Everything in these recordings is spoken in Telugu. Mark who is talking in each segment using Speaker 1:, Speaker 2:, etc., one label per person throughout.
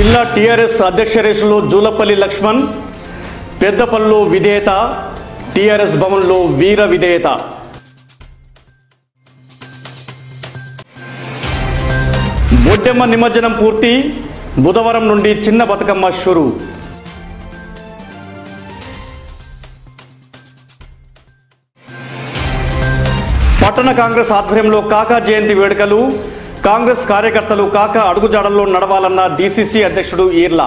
Speaker 1: జిల్లా టీఆర్ఎస్ అధ్యక్ష రేసులో జూలపల్లి లక్ష్మణ్ పెద్దపల్లిలో విధేయత టీఆర్ఎస్ భవన్లో వీర విధేయత బొడ్డెమ్మ నిమజ్జనం పూర్తి బుధవారం నుండి చిన్న బతుకమ్మ షురు పట్టణ కాంగ్రెస్ ఆధ్వర్యంలో కాకా జయంతి వేడుకలు కాంగ్రెస్ కార్యకర్తలు కాకా అడుగుజాడల్లో నడవాలన్న డీసీసీ అధ్యక్షుడు ఈర్లా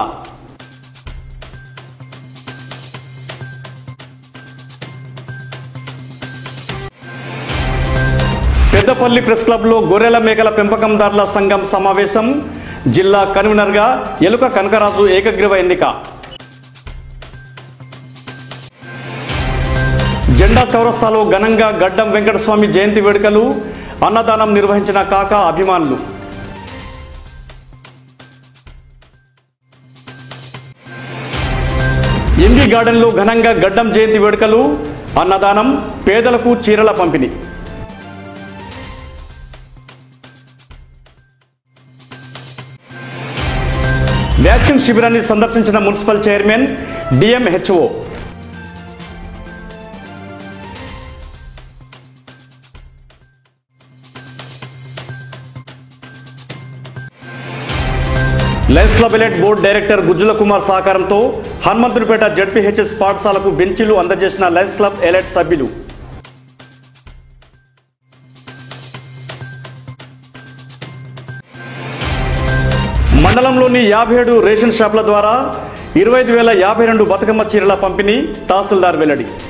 Speaker 1: పెద్దపల్లి ప్రెస్ క్లబ్లో గొర్రెల మేకల పెంపకందారుల సంఘం సమావేశం జిల్లా కన్వీనర్గా ఎలుక కనకరాజు ఏకగ్రీవ ఎన్నిక జెండా చౌరస్తాలో ఘనంగా గడ్డం వెంకటస్వామి జయంతి వేడుకలు అన్నదానం నిర్వహించిన కాకా అభిమానులు ఎంబీ గార్డెన్లో ఘనంగా గడ్డం జయంతి వేడుకలు అన్నదానం పేదలకు చీరల పంపిణీ వ్యాక్సిన్ శిబిరాన్ని సందర్శించిన municipal chairman DMHO Lions Club elite board director Gujjula Kumar సహకారంతో హనుమంతునిపేట జడ్పీహెచ్ఎస్ పాఠశాలకు బెంచీలు అందజేసిన లయన్స్ క్లబ్ ఎలైట్ సభ్యులు మండలంలోని యాభై ఏడు రేషన్ షాపుల ద్వారా ఇరవై ఐదు వేల యాభై రెండు బతుకమ్మ చీరల పంపిణీ తహసీల్దార్ వెల్లడి